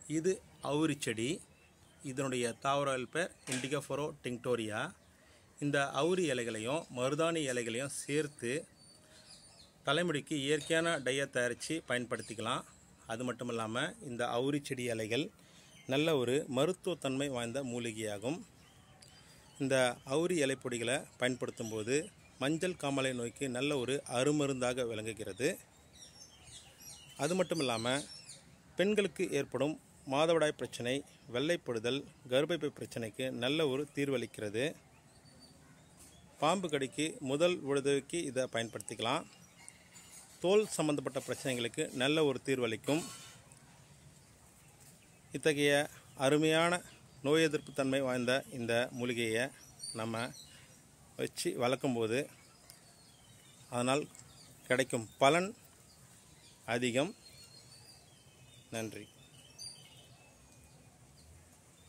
இது அவுரி செடி இதனுடைய தாவரல் பேர் இண்டிகோஃபோரோ டிங்டோரியா இந்த அவுரி இலைகளையும் மருதாணி இலைகளையும் சேர்த்து தலைமுடிக்கு இயற்கையான டையை தயாரித்து பயன்படுத்திக்கலாம் அது மட்டும் இல்லாமல் இந்த அவுரி செடி இலைகள் நல்ல ஒரு மருத்துவத்தன்மை வாய்ந்த மூலிகையாகும் இந்த அவுரி இலைப்பொடிகளை பயன்படுத்தும் போது மஞ்சள் காமாலை நோய்க்கு நல்ல ஒரு அருமருந்தாக விளங்குகிறது அது மட்டும் இல்லாமல் பெண்களுக்கு ஏற்படும் மாதவிடாய் பிரச்சனை வெள்ளைப்படுதல் கர்ப்பப்பை பிரச்சனைக்கு நல்ல ஒரு தீர்வளிக்கிறது பாம்பு கடிக்கு முதல் உதவிக்கு இதை பயன்படுத்திக்கலாம் தோல் சம்பந்தப்பட்ட பிரச்சனைகளுக்கு நல்ல ஒரு தீர்வளிக்கும் இத்தகைய அருமையான நோய் எதிர்ப்பு தன்மை வாய்ந்த இந்த மூலிகையை நம்ம வச்சு வளர்க்கும்போது அதனால் கிடைக்கும் பலன் அதிகம் நன்றி